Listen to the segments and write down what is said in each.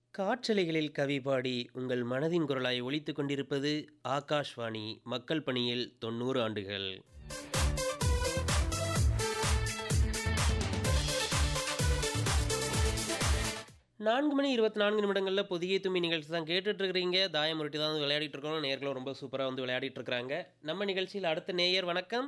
காற்றலைகளில் கவி பாடி உங்கள் மனதின் குரலாய் ஒலித்துக் கொண்டிருப்பது ஆகாஷ்வாணி மக்கள் பணியில் தொண்ணூறு ஆண்டுகள் நான்கு மணி இருபத்தி நான்கு நிமிடங்களில் புதிய தும்மி நிகழ்ச்சி தான் கேட்டுட்டு இருக்கிறீங்க தாயம் உருட்டி தான் வந்து விளையாடிட்டு இருக்கோம் நேர்களும் ரொம்ப சூப்பராக வந்து விளையாடிட்டு இருக்கிறாங்க நம்ம நிகழ்ச்சியில் அடுத்த நேயர் வணக்கம்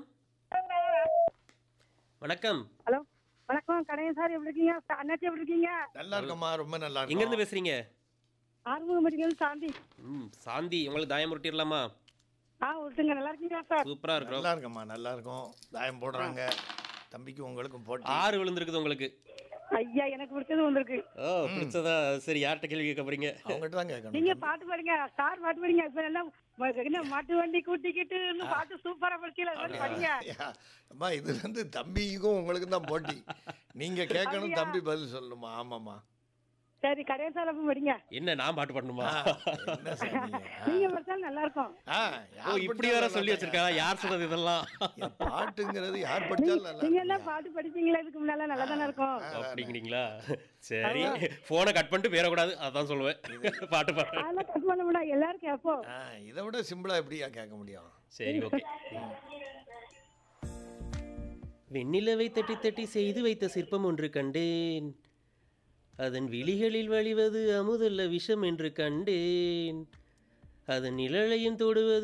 வணக்கம் ஹலோ வணக்கம் கடையன் சார் எப்படி இருக்கீங்க சா- அண்ணாச்சி எப்படி இருக்கீங்க நல்லா இருக்கம்மா ரொம்ப நல்லா எங்கேருந்து இருக்கும் பேசுறீங்க ஆறுமுகம் மெடிக்கல் சாந்தி ம் சாந்தி உங்களுக்கு தாயம் உருட்டிடலாமா ஆ விட்டுங்க நல்லா இருக்கீங்களா சார் சூப்பராக இருக்கிறோம் நல்லா இருக்கம்மா நல்லா இருக்கும் தாயம் போடுறாங்க தம்பிக்கு உங்களுக்கும் போட்டி ஆறு விழுந்திருக்குது உங்களுக்கு ஐயா எனக்கு பிடிச்சது வந்திருக்கு ஓ பிடிச்சதா சரி யார்கிட்ட கேள்வி கேட்க போறீங்க அவங்ககிட்ட தான் கேட்கணும் நீங்க பாட்டு பாடுங்க சார் பாட்டு பாடுங்க இப்ப எல்லாம் ம- என்ன மாட்டு வண்டி கூட்டிக்கிட்டு இன்னும் பாட்டு சூப்பரா படிக்கல படிங்க ஐயா, அம்மா இது வந்து தம்பிக்கும் உங்களுக்கும் தான் போட்டி நீங்க கேட்கணும் தம்பி பதில் சொல்லணுமா ஆமாம்மா சரி கடையன் சார் அப்ப படிங்க என்ன நான் பாட்டு பாடணுமா என்ன சார் நீங்க? நீங்க படிச்சாலும் நல்லா இருக்கும் ஆ, ஓ யார் இப்படி படிச்சாலும் வேற நல்லா சொல்லி தான் வச்சிருக்கா யார் சொன்னது இதெல்லாம் என் பாட்டுங்கிறது யார் படிச்சாலும் நல்லா நீங்க இருக்கும். எல்லாம் பாட்டு படிப்பீங்களா இதுக்கு முன்னால நல்லா தானே இருக்கும் அப்படிங்கிறீங்களா சரி போனை கட் பண்ணிட்டு பேரக்கூடாது அதான் சொல்லுவேன் பாட்டு பாடு அதெல்லாம் கட் பண்ண முடியாது எல்லாரும் கேட்போம் ஆ, இதை விட சிம்பிளா எப்படியா கேட்க முடியும் சரி ஓகே வெண்ணிலவை தட்டி தட்டி செய்து வைத்த சிற்பம் ஒன்று கண்டேன் அதன் விழிகளில் வழிவது அமுதல்ல விஷம் என்று கண்டேன் அதன் நிழலையும் தொடுவது